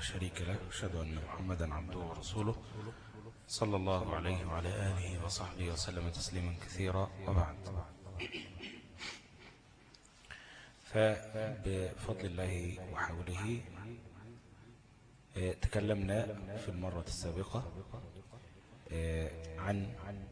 شريك له أشهد أن محمدا عبده ورسوله صلى الله عليه وعلى آله وصحبه وسلم تسليما كثيرا وبعد فبفضل الله وحوله تكلمنا في المرة السابقة عن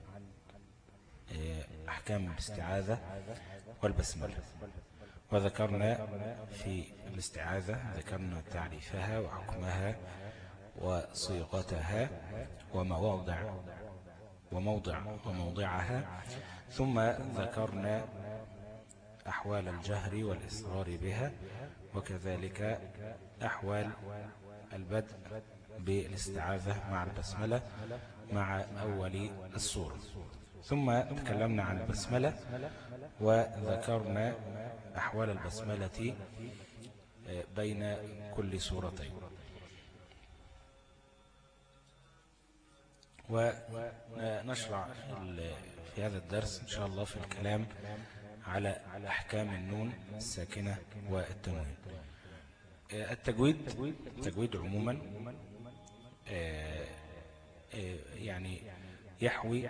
أحكام الاستعاذة والبسملة وذكرنا في الاستعاذة ذكرنا تعريفها وحكمها وصيغتها ومواضع وموضع وموضعها ثم ذكرنا أحوال الجهر والإصرار بها وكذلك أحوال البدء بالاستعاذة مع البسملة مع أول السورة ثم تكلمنا عن البسملة وذكرنا أحوال البسملة بين كل سورتين ونشرع في هذا الدرس إن شاء الله في الكلام على أحكام النون الساكنة والتنوين التجويد التجويد عموما يعني يحوي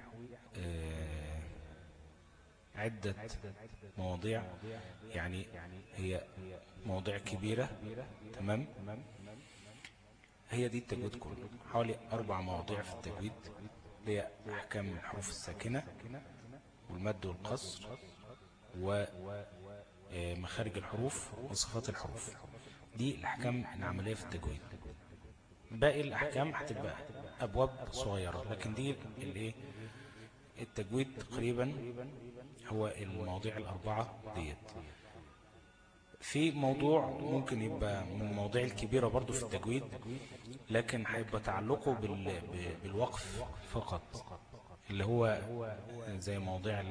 عدة مواضيع يعني هي مواضيع كبيرة تمام هي دي التجويد كله حوالي أربع مواضيع في التجويد هي أحكام الحروف الساكنة والمد والقصر ومخارج الحروف وصفات الحروف دي الأحكام العملية في التجويد باقي الأحكام هتبقى أبواب صغيرة لكن دي الايه التجويد تقريبا هو المواضيع الأربعة ديت في موضوع ممكن يبقى من المواضيع الكبيرة برضو في التجويد لكن هيبقى تعلقه بالوقف فقط اللي هو زي مواضيع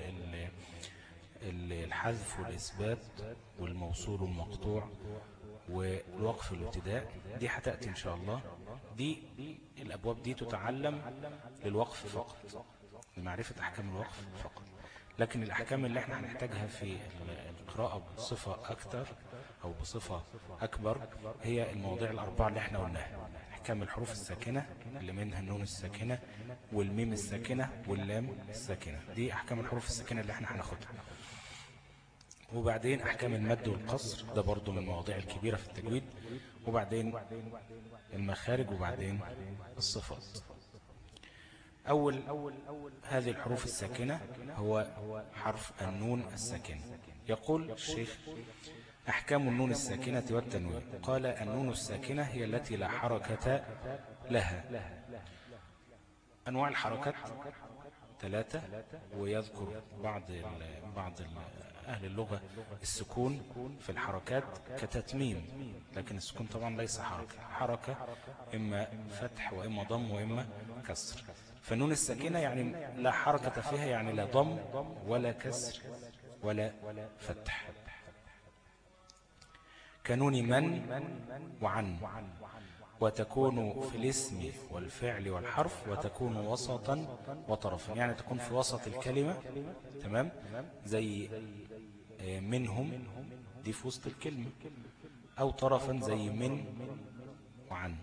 الحذف والإثبات والموصول والمقطوع والوقف الابتداء دي هتأتي إن شاء الله دي الأبواب دي تتعلم للوقف فقط لمعرفة أحكام الوقف فقط لكن الأحكام اللي احنا هنحتاجها في القراءة بصفة أكثر أو بصفة أكبر هي المواضيع الأربعة اللي احنا قلناها أحكام الحروف الساكنة اللي منها النون الساكنة والميم الساكنة واللام الساكنة دي أحكام الحروف الساكنة اللي احنا هناخدها وبعدين أحكام المد والقصر ده برضو من المواضيع الكبيرة في التجويد وبعدين المخارج وبعدين الصفات أول هذه الحروف الساكنة هو حرف النون الساكنة يقول الشيخ أحكام النون الساكنة والتنوين قال النون الساكنة هي التي لا حركة لها أنواع الحركات ثلاثة ويذكر بعض بعض أهل اللغة السكون في الحركات كتتميم لكن السكون طبعا ليس حركة حركة إما فتح وإما ضم وإما كسر فالنون الساكنة يعني لا حركة فيها يعني لا ضم ولا كسر ولا فتح كنون من وعن وتكون في الاسم والفعل والحرف وتكون وسطا وطرفا يعني تكون في وسط الكلمة تمام زي منهم دي في وسط الكلمة أو طرفا زي من وعن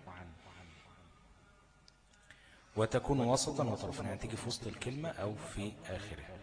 وتكون وسطا وطرفا يعني تيجي في وسط الكلمة أو في آخرها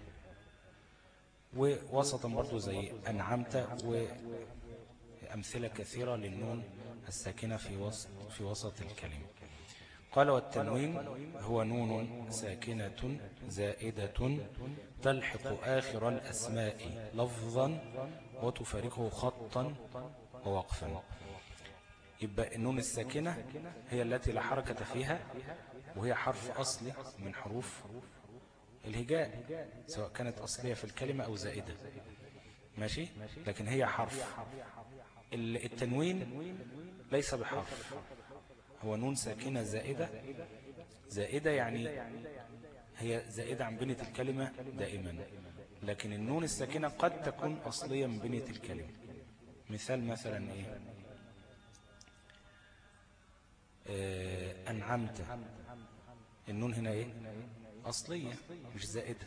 ووسطا برضو زي أنعمت وأمثلة كثيرة للنون الساكنة في وسط, في وسط الكلمة قال والتنوين هو نون ساكنة زائدة تلحق آخر الأسماء لفظا وتفارقه خطا ووقفا يبقى النون الساكنة هي التي لا حركة فيها وهي حرف أصلي من حروف الهجاء سواء كانت أصلية في الكلمة أو زائدة ماشي لكن هي حرف التنوين ليس بحرف هو نون ساكنة زائدة زائدة يعني هي زائدة عن بنية الكلمة دائما لكن النون الساكنة قد تكون أصلية من بنية الكلمة مثال مثلا إيه آه أنعمت النون هنا إيه أصلية مش زائدة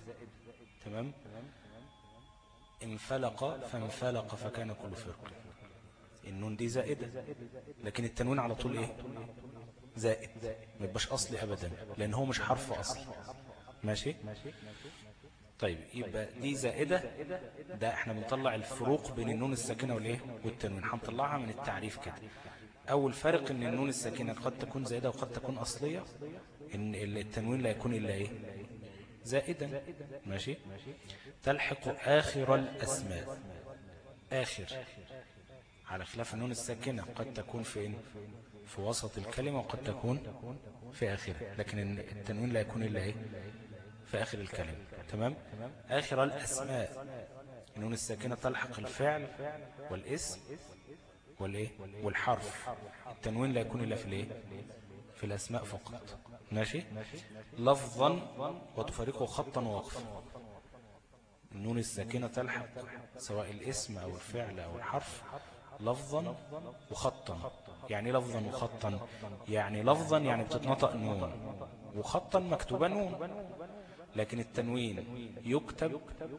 تمام انفلق فانفلق فكان كل فرق النون دي زائدة لكن التنوين على طول ايه زائد ما يبقاش اصلي ابدا لان هو مش حرف اصلي ماشي طيب يبقى دي زائدة ده احنا بنطلع الفروق بين النون الساكنة والايه والتنوين هنطلعها من التعريف كده اول فرق ان النون الساكنة قد تكون زائدة وقد تكون اصلية ان التنوين لا يكون الا ايه زائدا ماشي تلحق اخر الاسماء اخر على خلاف النون الساكنة قد تكون في إن في وسط الكلمة وقد تكون في آخرها لكن التنوين لا يكون إلا إيه في آخر الكلمة تمام آخر الأسماء النون الساكنة تلحق الفعل والاسم والإيه والحرف التنوين لا يكون إلا في الإيه في الأسماء فقط ماشي لفظا وتفارقه خطا ووقفا النون الساكنة تلحق سواء الاسم أو الفعل أو الحرف لفظا وخطا يعني لفظا وخطا يعني لفظا يعني بتتنطق نون وخطا مكتوبة نون لكن التنوين يكتب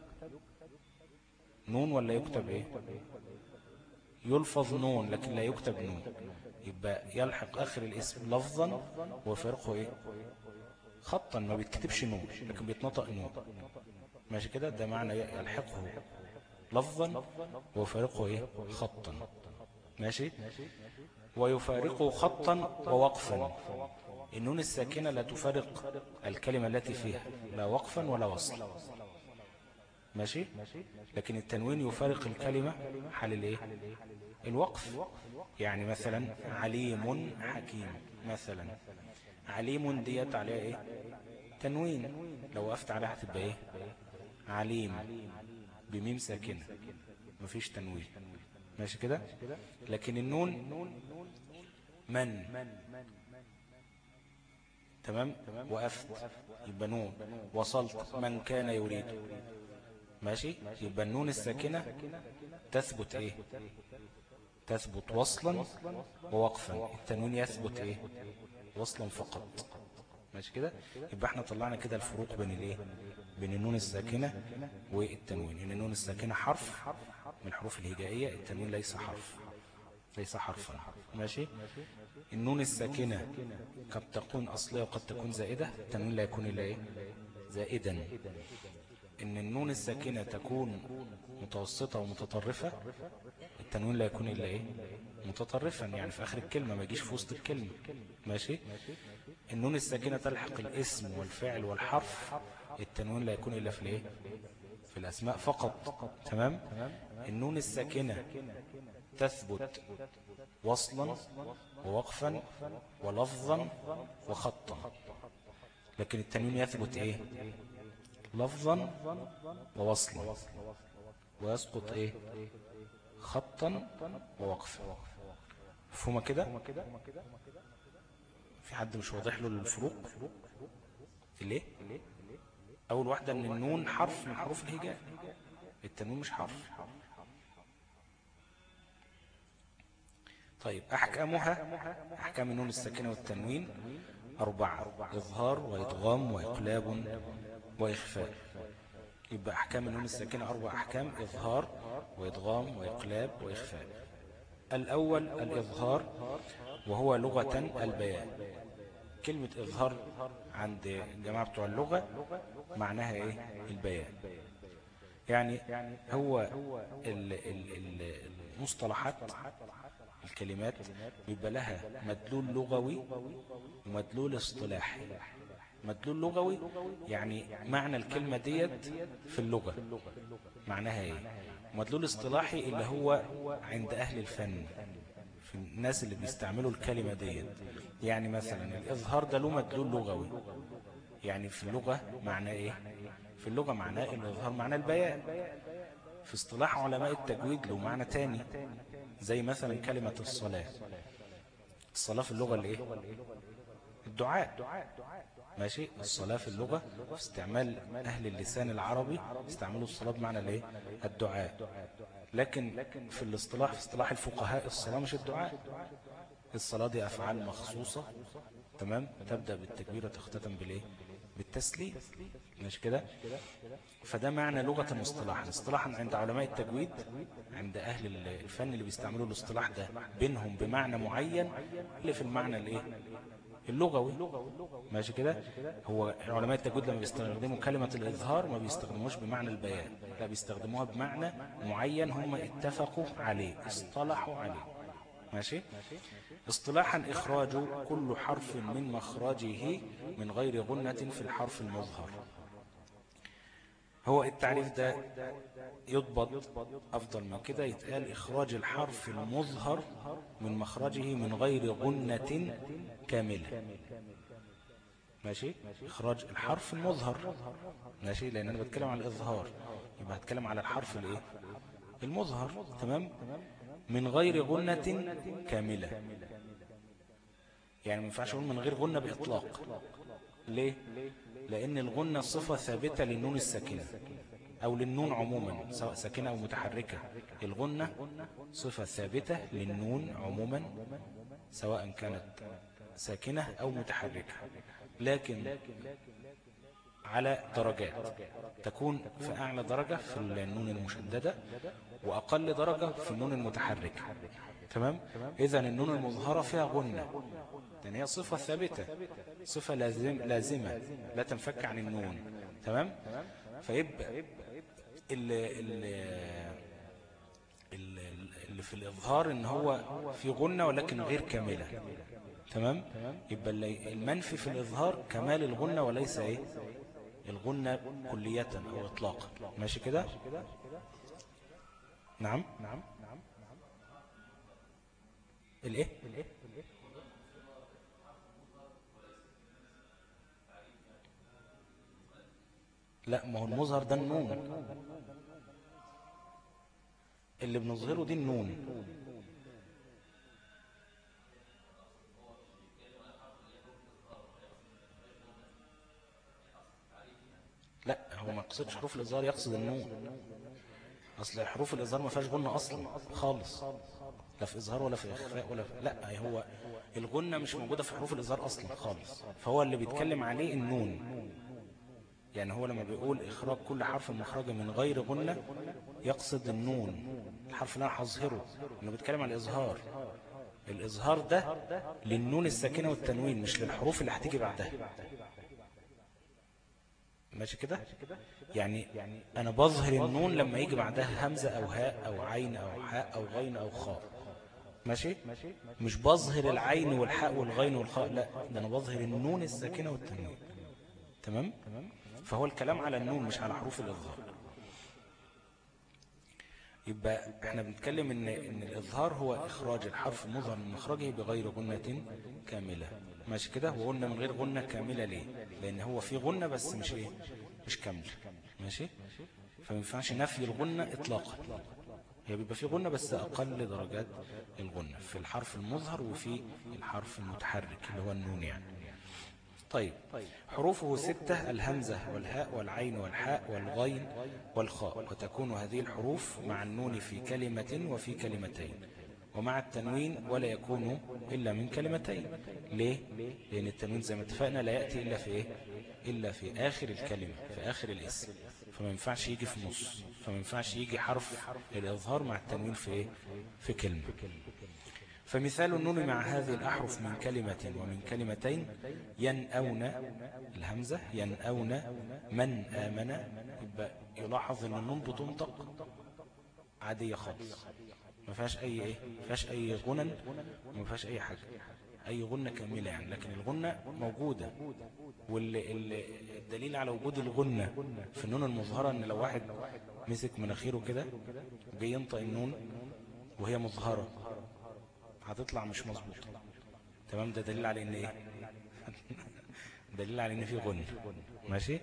نون ولا يكتب ايه يلفظ نون لكن لا يكتب نون يبقى يلحق آخر الاسم لفظا وفرقه ايه خطا ما بيتكتبش نون لكن بيتنطق نون ماشي كده ده معنى يلحقه لفظا ويفارقه ايه خطا ماشي ويفارقه خطا ووقفا النون الساكنة لا تفارق الكلمة التي فيها لا وقفا ولا وصلا ماشي لكن التنوين يفارق الكلمة حال الايه الوقف يعني مثلا عليم حكيم مثلا عليم ديت عليها ايه تنوين لو وقفت عليها هتبقى ايه عليم بميم ساكنة مفيش تنوين ماشي كده لكن النون من تمام وقفت يبقى نون وصلت من كان يريد ماشي يبقى النون الساكنة تثبت ايه تثبت وصلا ووقفا التنوين يثبت ايه وصلا فقط ماشي كده يبقى احنا طلعنا كده الفروق بين الايه بين النون الساكنة والتنوين ان النون الساكنة حرف من الحروف الهجائية التنوين ليس حرف ليس حرفا ماشي النون الساكنة قد تكون أصلية وقد تكون زائدة التنوين لا يكون إلا إيه زائدا إن النون الساكنة تكون متوسطة ومتطرفة التنوين لا يكون إلا إيه متطرفا يعني في آخر الكلمة ما يجيش في وسط الكلمة ماشي النون الساكنة تلحق الاسم والفعل والحرف التنوين لا يكون إلا في الايه في الأسماء فقط تمام النون الساكنة تثبت وصلا ووقفا ولفظا وخطا لكن التنوين يثبت ايه لفظا ووصلا ويسقط ايه خطا ووقفا مفهومه كده في حد مش واضح له الفروق في ليه أول واحدة أن النون حرف من حروف الهجاء التنوين مش حرف طيب أحكامها أحكام النون الساكنة والتنوين أربعة إظهار وإدغام وإقلاب وإخفاء يبقى أحكام النون الساكنة أربع أحكام إظهار وإدغام وإقلاب وإخفاء الأول الإظهار وهو لغة البيان كلمة إظهار عند جماعة بتوع اللغة معناها إيه البيان يعني هو المصطلحات الكلمات بيبقى لها مدلول لغوي ومدلول اصطلاحي مدلول لغوي يعني معنى الكلمة ديت في اللغة معناها ايه مدلول اصطلاحي اللي هو عند اهل الفن في الناس اللي بيستعملوا الكلمة ديت يعني مثلا الإظهار ده له مدلول لغوي يعني في اللغة معناه إيه في اللغة معناه الإظهار معناه البيان في اصطلاح علماء التجويد له معنى تاني زي مثلا كلمة الصلاة الصلاة في اللغة اللي إيه الدعاء ماشي الصلاة في اللغة في استعمال أهل اللسان العربي استعملوا الصلاة بمعنى الايه الدعاء لكن في الاصطلاح في اصطلاح الفقهاء الصلاة مش الدعاء الصلاة دي أفعال مخصوصة تمام تبدأ بالتكبير وتختتم بالإيه بالتسليم مش كده فده معنى لغة مصطلحا اصطلاحا عند علماء التجويد عند أهل الفن اللي بيستعملوا الاصطلاح ده بينهم بمعنى معين اللي في المعنى الايه اللغوي ماشي كده هو علماء التجويد لما بيستخدموا كلمة الإظهار ما بيستخدموش بمعنى البيان لا بيستخدموها بمعنى معين هم اتفقوا عليه اصطلحوا عليه ماشي اصطلاحا إخراج كل حرف من مخرجه من غير غنة في الحرف المظهر هو التعريف ده يضبط أفضل من كده يتقال إخراج الحرف المظهر من مخرجه من غير غنة كاملة ماشي إخراج الحرف المظهر ماشي لأن أنا بتكلم عن الإظهار يبقى هتكلم على الحرف الإيه المظهر تمام من غير غنة كاملة يعني ما ينفعش أقول من غير غنة بإطلاق ليه لأن الغنة صفة ثابتة للنون الساكنة أو للنون عموما سواء ساكنة أو متحركة الغنة صفة ثابتة للنون عموما سواء كانت ساكنة أو متحركة لكن على درجات تكون في أعلى درجة في النون المشددة وأقل درجة في النون المتحركة تمام إذا النون المظهرة فيها غنة لأن هي صفة ثابتة صفة لازم لازمة لا تنفك عن النون تمام فيبقى اللي, اللي في الإظهار إن هو في غنة ولكن غير كاملة تمام يبقى المنفي في الإظهار كمال الغنة وليس إيه الغنة كلية أو إطلاقا ماشي كده نعم نعم الايه لا ما هو المظهر ده النون اللي بنظهره دي النون لا هو ما يقصدش حروف الإظهار يقصد النون أصل حروف الإظهار ما فيهاش غنة أصلا خالص لا في إظهار ولا في إخفاء ولا في... لا هو الغنة مش موجودة في حروف الإظهار أصلا خالص فهو اللي بيتكلم عليه النون يعني هو لما بيقول إخراج كل حرف مخرجه من غير غنة يقصد النون الحرف اللي أنا هظهره أنه بيتكلم عن الإظهار الإظهار ده للنون الساكنة والتنوين مش للحروف اللي هتيجي بعدها ماشي كده يعني أنا بظهر النون لما يجي بعدها همزة أو هاء أو عين أو حاء أو غين أو خاء ماشي مش بظهر العين والحاء والغين والخاء لا ده أنا بظهر النون الساكنة والتنوين تمام فهو الكلام على النون مش على حروف الإظهار يبقى احنا بنتكلم ان, إن الإظهار هو إخراج الحرف المظهر من مخرجه بغير غنة كاملة ماشي كده وقلنا من غير غنة كاملة ليه لأن هو في غنة بس مش ايه مش كاملة ماشي فما ينفعش نفي الغنة إطلاقا هي بيبقى في غنة بس أقل درجات الغنة في الحرف المظهر وفي الحرف المتحرك اللي هو النون يعني طيب حروفه ستة الهمزة والهاء والعين والحاء والغين والخاء وتكون هذه الحروف مع النون في كلمة وفي كلمتين ومع التنوين ولا يكون إلا من كلمتين ليه؟ لأن التنوين زي ما اتفقنا لا يأتي إلا في إيه؟ إلا في آخر الكلمة في آخر الاسم فما ينفعش يجي في نص فما ينفعش يجي حرف الإظهار مع التنوين في إيه؟ في كلمة فمثال النون مع هذه الأحرف من كلمة ومن كلمتين ينأون الهمزة ينأون من آمن يبقى يلاحظ أن النون بتنطق عادية خالص ما فيهاش أي إيه ما فيهاش أي غنى وما فيهاش أي حاجة أي غنة كاملة يعني لكن الغنة موجودة والدليل على وجود الغنة في النون المظهرة أن لو واحد مسك مناخيره كده وجي ينطق النون وهي مظهرة هتطلع مش مظبوط تمام ده دليل على ان ايه دليل على ان في غن ماشي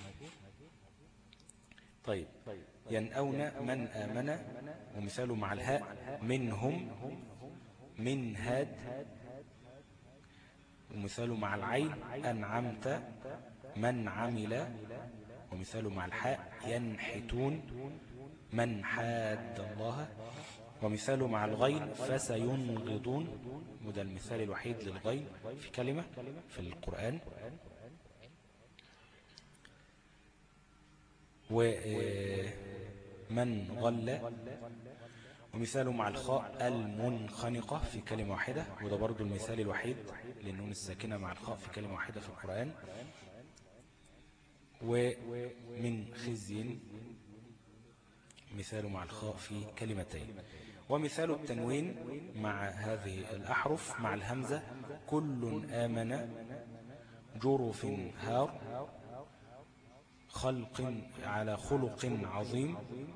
طيب ينأون من آمن ومثاله مع الهاء منهم من هاد ومثاله مع العين أنعمت من عمل ومثاله مع الحاء ينحتون من حاد الله ومثاله مع الغين فسينغضون وده المثال الوحيد للغين في كلمة في القرآن ومن غل ومثاله مع الخاء المنخنقة في كلمة واحدة وده برضو المثال الوحيد للنون الساكنة مع الخاء في كلمة واحدة في القرآن ومن خزي مثال مع الخاء في كلمتين ومثال التنوين مع هذه الأحرف مع الهمزة كل آمن جرف هار خلق على خلق عظيم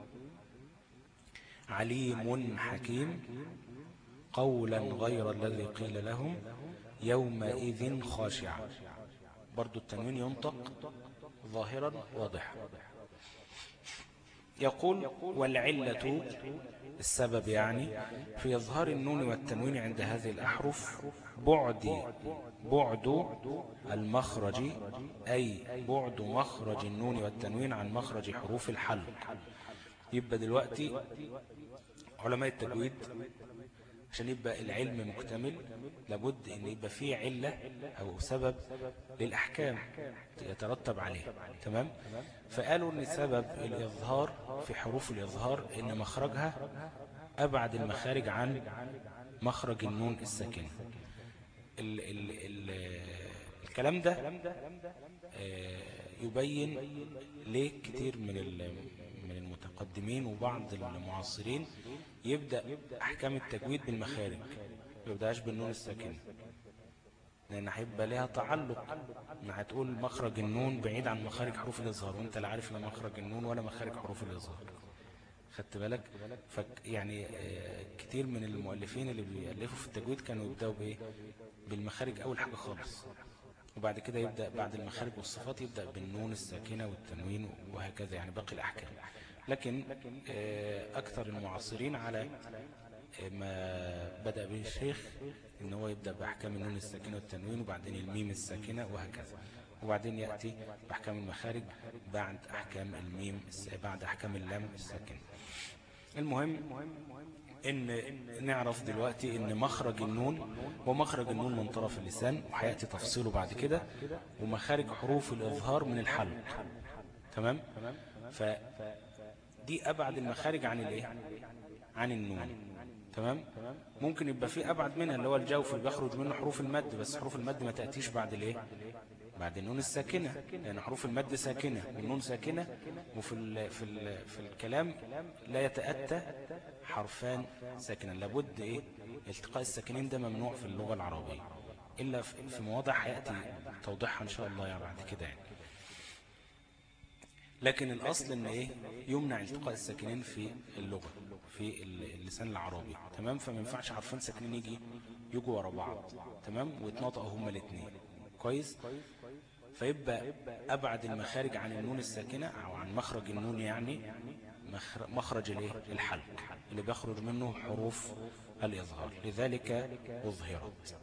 عليم حكيم قولا غير الذي قيل لهم يومئذ خاشع برضو التنوين ينطق ظاهرا واضحا يقول والعلة السبب يعني في إظهار النون والتنوين عند هذه الأحرف بعد بعد المخرج أي بعد مخرج النون والتنوين عن مخرج حروف الحلق يبقى دلوقتي علماء التجويد عشان يبقى العلم مكتمل لابد ان يبقى فيه علة او سبب للأحكام يترتب عليها تمام فقالوا ان سبب الإظهار في حروف الإظهار ان مخرجها أبعد المخارج عن مخرج النون الساكنة ال ال ال الكلام ده آه، يبين ليه كتير من من المتقدمين وبعض المعاصرين يبدأ أحكام التجويد بالمخارج ما يبدأش بالنون الساكنة لأن هيبقى لها تعلق ما هتقول مخرج النون بعيد عن مخارج حروف الإظهار وانت لا عارف لا مخرج النون ولا مخارج حروف الإظهار خدت بالك فك يعني آه، كتير من المؤلفين اللي بيألفوا في التجويد كانوا يبدأوا بإيه بالمخارج أول حاجة خالص وبعد كده يبدأ بعد المخارج والصفات يبدأ بالنون الساكنة والتنوين وهكذا يعني باقي الأحكام لكن آه، أكثر المعاصرين على آه، ما بدأ به الشيخ إن هو يبدأ بأحكام النون الساكنة والتنوين وبعدين الميم الساكنة وهكذا وبعدين يأتي بأحكام المخارج بعد أحكام الميم بعد أحكام اللام الساكنة المهم ان نعرف دلوقتي ان مخرج النون ومخرج النون من طرف اللسان وحياتي تفصيله بعد كده ومخارج حروف الإظهار من الحلق تمام فدي أبعد المخارج عن الايه عن النون تمام ممكن يبقى في أبعد منها اللي هو الجوف اللي بيخرج منه حروف المد بس حروف المد ما تأتيش بعد الايه بعد النون الساكنة لأن حروف المد ساكنة والنون ساكنة وفي ال في ال في الكلام لا يتأتى حرفان ساكنا لابد إيه التقاء الساكنين ده ممنوع في اللغة العربية إلا في مواضع حياتي توضيحها إن شاء الله يعني بعد كده يعني لكن الأصل إن إيه يمنع التقاء الساكنين في اللغة في اللسان العربي تمام فما ينفعش حرفين ساكنين يجي يجوا ورا بعض تمام ويتنطقوا هما الاثنين كويس فيبقى أبعد المخارج عن النون الساكنة أو عن مخرج النون يعني مخرج الحلق اللي بيخرج منه حروف الإظهار لذلك أظهرت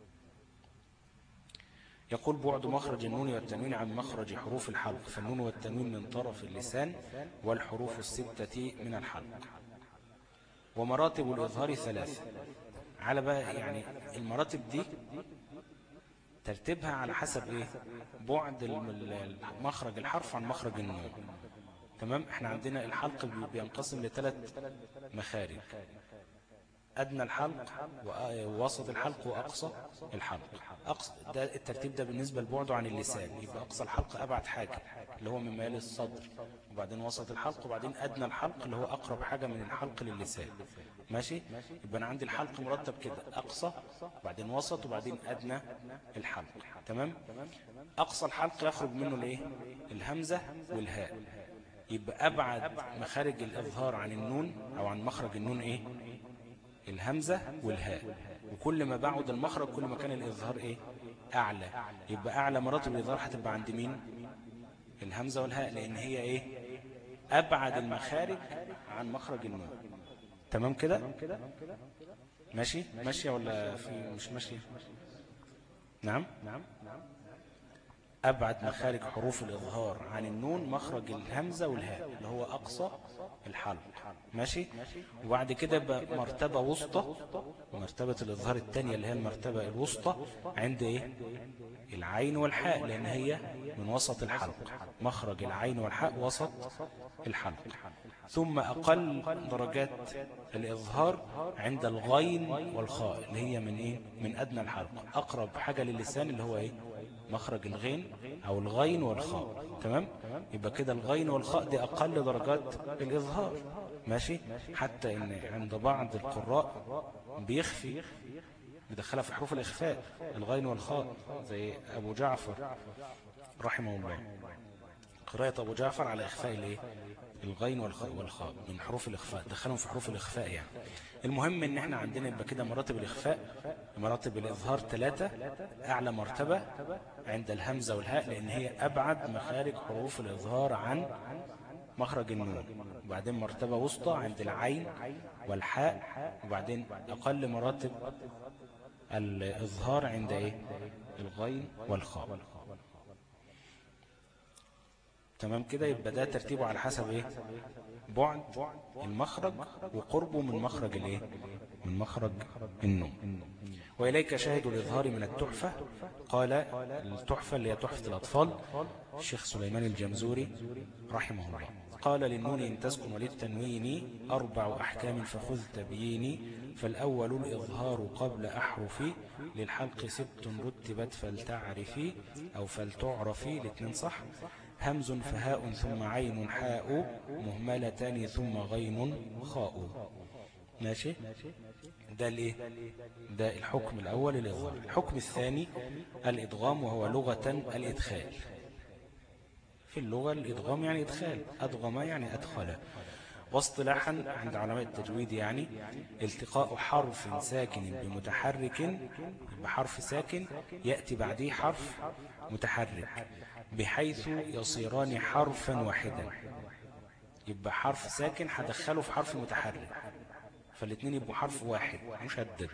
يقول بعد مخرج النون والتنوين عن مخرج حروف الحلق فالنون والتنوين من طرف اللسان والحروف الستة من الحلق ومراتب الإظهار ثلاثة على بقى يعني المراتب دي ترتيبها على حسب ايه بعد مخرج الحرف عن مخرج النون تمام احنا عندنا الحلق بينقسم لثلاث مخارج أدنى الحلق ووسط الحلق وأقصى الحلق أقصى ده الترتيب ده بالنسبة لبعده عن اللسان يبقى أقصى الحلق أبعد حاجة اللي هو من ميال الصدر وبعدين وسط الحلق وبعدين أدنى الحلق اللي هو أقرب حاجة من الحلق للسان ماشي يبقى أنا عندي الحلق مرتب كده أقصى وبعدين وسط وبعدين أدنى الحلق تمام أقصى الحلق يخرج منه الايه الهمزة والهاء يبقى أبعد مخارج الإظهار عن النون أو عن مخرج النون إيه الهمزة والهاء وكل ما بعد المخرج كل ما كان الإظهار إيه أعلى يبقى أعلى مراتب الإظهار هتبقى عند مين الهمزة والهاء لأن هي إيه أبعد المخارج عن مخرج النون تمام كده ماشي ماشية ولا في مش ماشية نعم أبعد مخارج حروف الإظهار عن النون مخرج الهمزة والهاء اللي هو أقصى الحلق ماشي وبعد كده بقى مرتبة وسطى مرتبة الإظهار الثانية اللي هي المرتبة الوسطى عند إيه العين والحاء لأن هي من وسط الحلق مخرج العين والحاء وسط الحلق ثم أقل درجات الإظهار عند الغين والخاء اللي هي من إيه من أدنى الحلق أقرب حاجة للسان اللي هو إيه مخرج الغين أو الغين والخاء تمام يبقى كده الغين والخاء دي أقل درجات الإظهار ماشي حتى إن عند بعض القراء بيخفي بدخلها في حروف الإخفاء الغين والخاء زي أبو جعفر رحمه الله قراءة أبو جعفر على إخفاء الإيه الغين والخاء والخاء من حروف الإخفاء دخلهم في حروف الإخفاء يعني المهم ان احنا عندنا يبقى كده مراتب الإخفاء مراتب الإظهار ثلاثة أعلى مرتبة عند الهمزة والهاء لأن هي أبعد مخارج حروف الإظهار عن مخرج النون وبعدين مرتبة وسطى عند العين والحاء وبعدين أقل مراتب الإظهار عند إيه الغين والخاء تمام كده يبقى ده ترتيبه على حسب إيه بعد المخرج وقربه من مخرج الإيه من مخرج النوم وإليك شاهد الإظهار من التحفة قال التحفة اللي هي تحفة الأطفال الشيخ سليمان الجمزوري رحمه الله قال للنون إن تسكن وللتنوين أربع أحكام فخذ تبييني فالأول الإظهار قبل أحرفي للحلق ست رتبت فلتعرفي أو فلتعرفي الاثنين صح همز فهاء ثم عين حاء مهملتان ثم غين خاء ماشي ده الايه ده الحكم الأول الإظهار الحكم الثاني الإدغام وهو لغة الإدخال في اللغة الإدغام يعني إدخال أدغم يعني أدخل واصطلاحا عند علماء التجويد يعني التقاء حرف ساكن بمتحرك بحرف ساكن يأتي بعديه حرف متحرك بحيث يصيران حرفا واحدا يبقى حرف ساكن هدخله في حرف متحرك فالاثنين يبقوا حرف واحد مشدد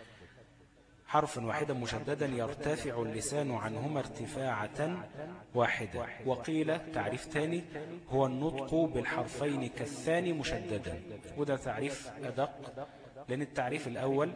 حرفا واحدا مشددا يرتفع اللسان عنهما ارتفاعة واحدة وقيل تعريف ثاني هو النطق بالحرفين كالثاني مشددا وده تعريف أدق لأن التعريف الأول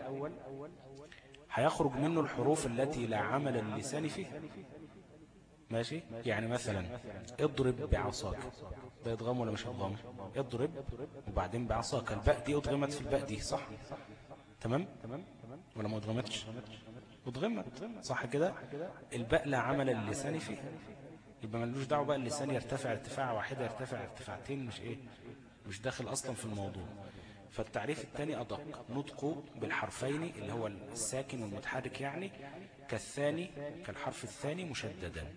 هيخرج منه الحروف التي لا عمل للسان فيها ماشي يعني مثلا اضرب بعصاك ده ادغام ولا مش ادغام اضرب وبعدين بعصاك الباء دي ادغمت في الباء دي صح تمام ولا ما ادغمتش ادغمت صح كده الباء لا عمل للسان فيها يبقى ملوش دعوه بقى اللسان يرتفع ارتفاع واحده يرتفع ارتفاعتين مش ايه مش داخل اصلا في الموضوع فالتعريف الثاني أدق نطق بالحرفين اللي هو الساكن والمتحرك يعني كالثاني كالحرف الثاني مشددا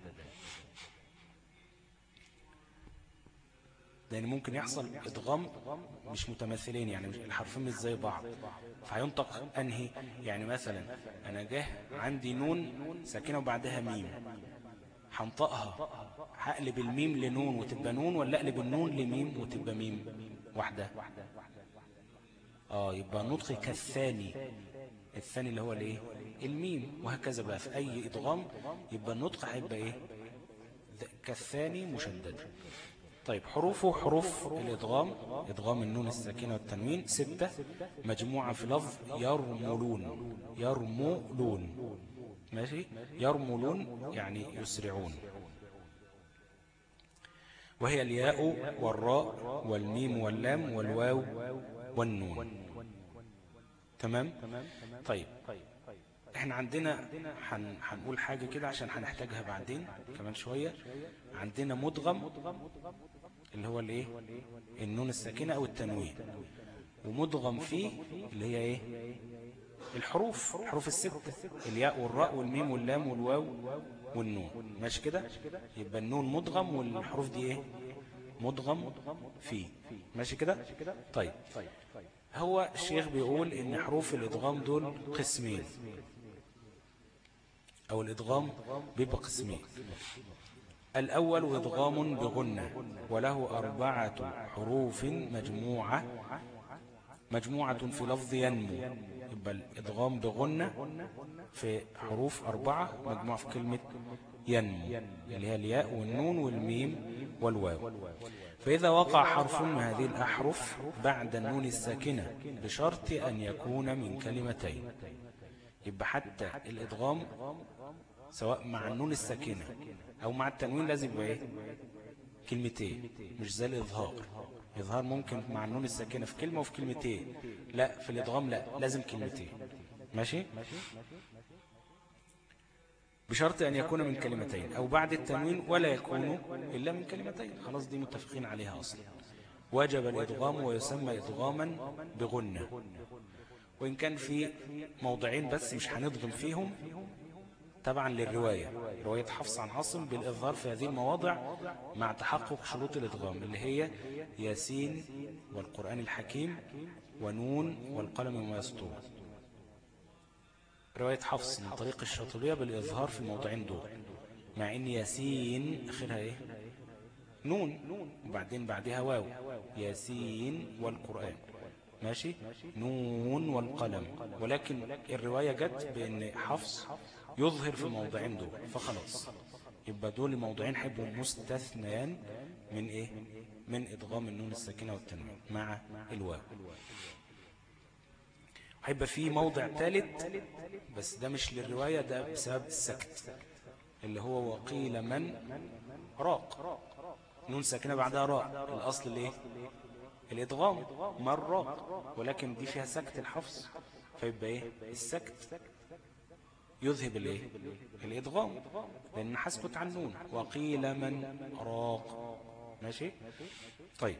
لأن ممكن يحصل إدغام مش متماثلين يعني الحرفين مش زي بعض فهينطق أنهي يعني مثلا أنا جه عندي نون ساكنة وبعدها ميم هنطقها هقلب الميم لنون وتبقى نون ولا أقلب النون لميم وتبقى ميم واحدة آه يبقى النطق كالثاني الثاني اللي هو الايه الميم وهكذا بقى في أي إدغام يبقى النطق هيبقى إيه كالثاني مشدد طيب حروفه حروف الإدغام إدغام النون الساكنة والتنوين ستة مجموعة في لفظ يرملون يرملون ماشي يرملون يعني يسرعون وهي الياء والراء والميم واللام والواو والنون تمام طيب احنا عندنا هنقول حاجة كده عشان هنحتاجها بعدين كمان شوية عندنا مدغم اللي هو الايه النون الساكنة او التنوين ومدغم فيه اللي هي ايه الحروف الحروف الستة الياء والراء والميم واللام والواو والنون ماشي كده يبقى النون مدغم والحروف دي ايه مدغم فيه ماشي كده طيب هو الشيخ بيقول ان حروف الادغام دول قسمين او الادغام بيبقى قسمين الأول إدغام بغنة وله أربعة حروف مجموعة مجموعة في لفظ ينمو يبقى الإدغام بغنة في حروف أربعة مجموعة في كلمة ينمو اللي هي الياء والنون والميم والواو فإذا وقع حرف من هذه الأحرف بعد النون الساكنة بشرط أن يكون من كلمتين يبقى حتى الإدغام سواء مع النون الساكنة أو مع التنوين لازم يبقى إيه كلمتين مش زي الإظهار إظهار ممكن مع النون الساكنة في كلمة وفي كلمتين لا في الإدغام لا لازم كلمتين ماشي بشرط أن يكون من كلمتين أو بعد التنوين ولا يكون إلا من كلمتين خلاص دي متفقين عليها أصلا وجب الإدغام ويسمى إدغاما بغنة وإن كان في موضعين بس مش هندغم فيهم تبعا للرواية رواية حفص عن عاصم بالإظهار في هذه المواضع مع تحقق شروط الإدغام اللي هي ياسين والقرآن الحكيم ونون والقلم وما يسطور رواية حفص من طريق الشاطبية بالإظهار في الموضعين دول مع إن ياسين آخرها إيه نون وبعدين بعدها واو ياسين والقرآن ماشي نون والقلم ولكن الرواية جت بأن حفص يظهر في الموضعين دول فخلاص يبقى دول الموضعين حيبقوا مستثنيان من ايه من ادغام النون الساكنة والتنوين مع الواو هيبقى في موضع ثالث بس ده مش للرواية ده بسبب السكت اللي هو وقيل من راق نون ساكنة بعدها راء الأصل الايه الإدغام من راق ولكن دي فيها سكت الحفظ فيبقى ايه السكت يذهب الايه الادغام لان حسكت عن نون وقيل من راق ماشي طيب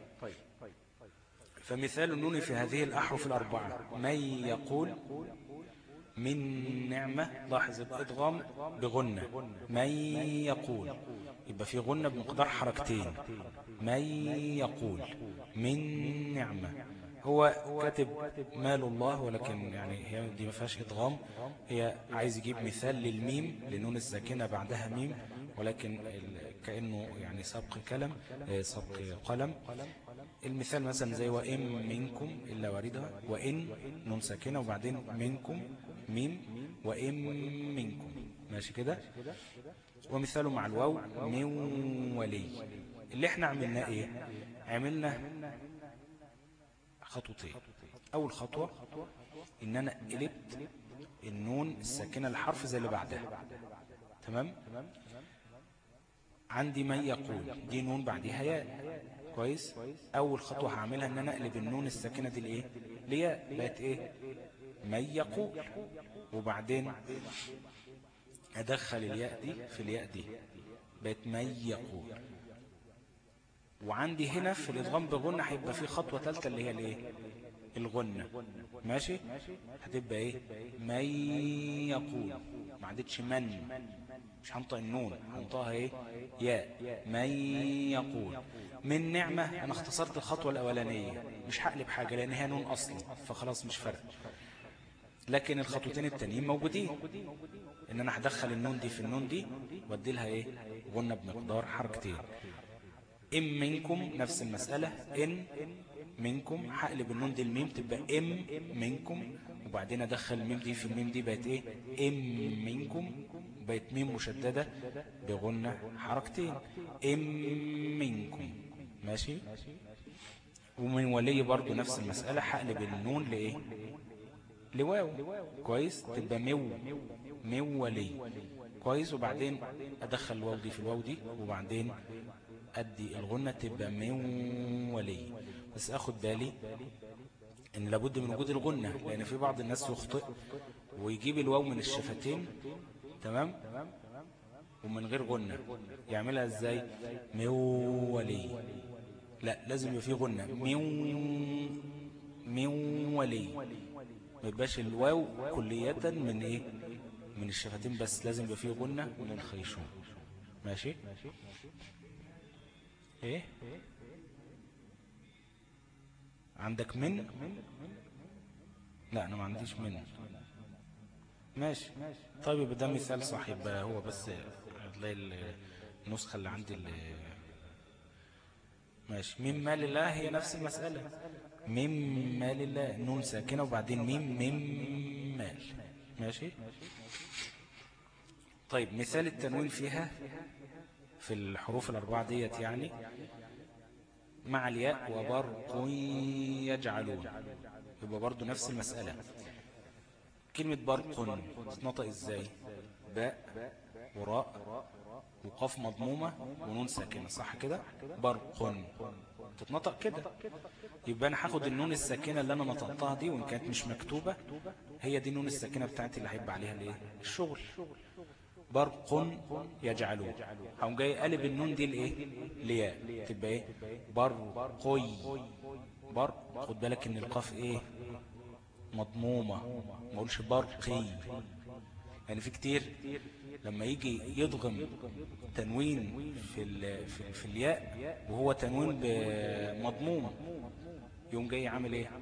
فمثال النون في هذه الأحرف الأربعة من يقول من نعمة لاحظ الإدغام بغنة من يقول يبقى في غنة بمقدار حركتين من يقول من نعمة هو كاتب مال الله ولكن يعني هي دي ما فيهاش ادغام هي عايز يجيب مثال للميم لنون الساكنه بعدها ميم ولكن كانه يعني سبق كلم آه، سبق قلم المثال مثلا زي وإن منكم إلا واردها وإن نون ساكنة وبعدين منكم ميم وإن منكم ماشي كده ومثاله مع الواو من ولي اللي احنا عملناه ايه عملنا خطوتين أول خطوة إن أنا قلبت النون الساكنة الحرف زي اللي بعدها تمام عندي من يقول دي نون بعدها ياء كويس أول خطوة هعملها إن أنا أقلب النون الساكنة دي لإيه لياء بقت إيه من يقول وبعدين أدخل الياء دي في الياء دي بقت من يقول وعندي هنا في الإدغام بغنة هيبقى في خطوة ثالثة اللي هي الايه الغنة ماشي هتبقى ايه من يقول ما عدتش من مش هنطق النون هنطقها ايه ياء من يقول من نعمة انا اختصرت الخطوة الاولانية مش هقلب حاجة لان هي نون اصلا فخلاص مش فرق لكن الخطوتين التانيين موجودين ان انا هدخل النون دي في النون دي وادي لها ايه غنة بمقدار حركتين إن منكم نفس المسألة إن منكم هقلب النون دي الميم تبقى إم منكم وبعدين أدخل الميم دي في الميم دي بقت إيه إم منكم بقت ميم مشددة بغنة حركتين إم منكم ماشي ومن ولي برضو نفس المسألة هقلب النون لإيه لواو كويس تبقى مو مو ولي كويس وبعدين أدخل الواو دي في الواو دي وبعدين أدي الغنة تبقى من ولي بس أخد بالي إن لابد من وجود الغنة لأن في بعض الناس يخطئ ويجيب الواو من الشفتين تمام ومن غير غنة يعملها ازاي مولي لا لازم يبقى فيه غنة مولي ما يبقاش الواو كلية من ايه من الشفتين بس لازم يبقى فيه غنة من الخيشوم ماشي ايه عندك من لا انا ما عنديش من ماشي طيب يبقى ده مثال صح يبقى هو بس هتلاقي النسخة اللي عندي اللي ماشي من مال الله هي نفس المسألة ميم مال الله نون ساكنة وبعدين ميم ميم مال ماشي طيب مثال التنوين فيها في الحروف الأربعة ديت يعني مع الياء وبرق يجعلون يبقى برضو نفس المسألة كلمة برق تتنطق ازاي باء وراء وقاف مضمومة ونون ساكنة صح كده برق تتنطق كده يبقى انا هاخد النون الساكنة اللي انا نطقتها دي وان كانت مش مكتوبة هي دي النون الساكنة بتاعتي اللي هيبقى عليها الايه الشغل برق يجعلون هقوم جاي قلب النون دي لايه لياء تبقى ايه برقي برق خد بالك ان القاف ايه مضمومة ما اقولش برقي يعني في كتير لما يجي يضغم تنوين في ال في, في الياء وهو تنوين مضموم يوم جاي عامل ايه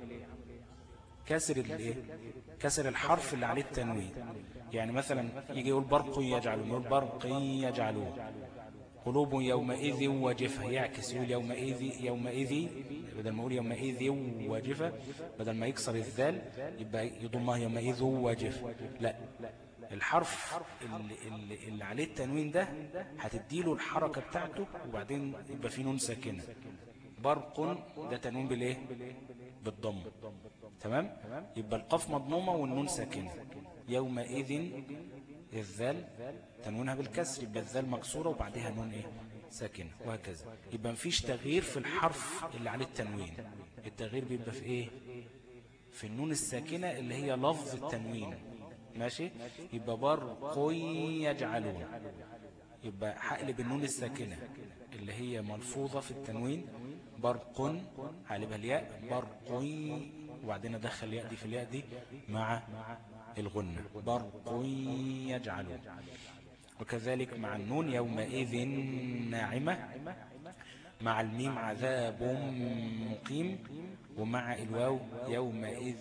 كسر الايه كسر الحرف اللي عليه التنوين يعني مثلا يجي يقول برق يجعلون يقول برق يجعلون قلوب يومئذ وجفة يعكس يقول يومئذ يومئذ بدل ما يقول يومئذ وجفة بدل ما يكسر الذال يبقى يضمها يومئذ وجفة لا الحرف اللي, اللي, اللي عليه التنوين ده هتديله الحركة بتاعته وبعدين يبقى فيه نون ساكنة برق ده تنوين بالايه بالضم تمام يبقى القاف مضمومة والنون ساكنة يومئذ الذال تنوينها بالكسر يبقى الذال مكسورة وبعدها نون ايه ساكنة وهكذا يبقى مفيش تغيير في الحرف اللي عليه التنوين التغيير بيبقى في ايه في النون الساكنة اللي هي لفظ التنوين ماشي يبقى برق يجعلون يبقى هقلب النون الساكنة اللي هي ملفوظة في التنوين برق هقلبها الياء برق وبعدين ادخل الياء دي في الياء دي مع الغنة برق يجعلون وكذلك مع النون يومئذ ناعمة مع الميم عذاب مقيم ومع الواو يومئذ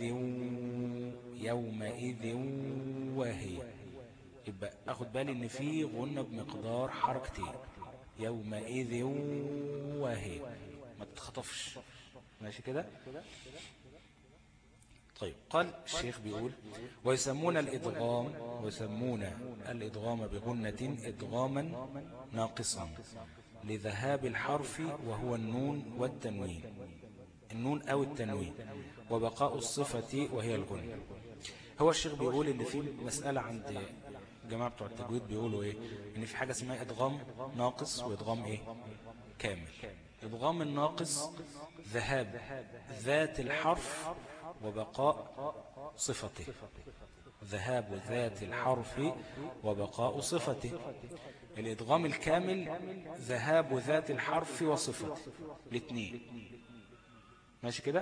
يومئذ وهي يبقى اخد بالي ان في غنة بمقدار حركتين يومئذ وهي ما تتخطفش ماشي كده طيب قال الشيخ بيقول ويسمون الإدغام ويسمون الإدغام بغنة إدغاما ناقصا لذهاب الحرف وهو النون والتنوين النون أو التنوين وبقاء الصفة وهي الغنة هو الشيخ بيقول ان في مسألة عند جماعة بتوع التجويد بيقولوا ايه ان في حاجة اسمها ادغام ناقص وادغام ايه كامل ادغام الناقص ذهاب ذات الحرف وبقاء صفته ذهاب ذات الحرف وبقاء صفته الادغام الكامل ذهاب ذات الحرف وصفته الاثنين ماشي كده